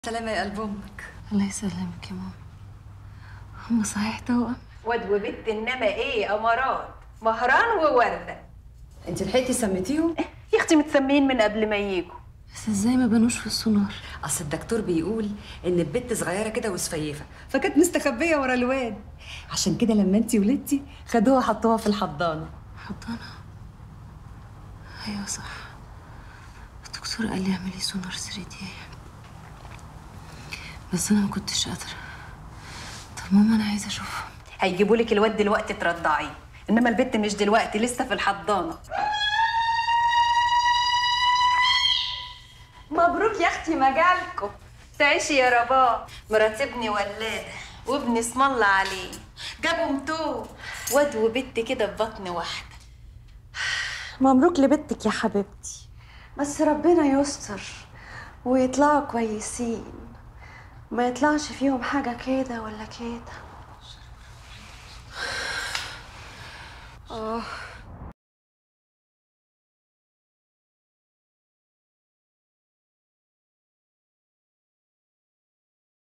سلامة يا قلب امك الله يسلمك يا ماما هم صحيح توأم واد وبنت انما ايه امارات مهران وورده انت لحقتي سميتيهم يا اختي متسمين من قبل ما يجوا بس ازاي ما بانوش في السونار اصل الدكتور بيقول ان البت صغيره كده وسفيفه فكانت مستخبيه ورا الواد عشان كده لما انت ولدتي خدوها حطوها في الحضانه حضانة ايوه صح الدكتور قال لي اعملي سونار 3 دي بس انا ما كنتش قادره طب ماما انا عايزه اشوفهم هيجيبوا لك الواد دلوقتي ترضعيه انما البت مش دلوقتي لسه في الحضانه مبروك يا اختي مجالكم تعيشي يا رباه مرات ابني ولاده وابني اسم الله عليه جابوا متوه واد وبت كده في بطن واحده مبروك لبنتك يا حبيبتي بس ربنا يستر ويطلعوا كويسين ما يطلعش فيهم حاجة كده ولا كده اه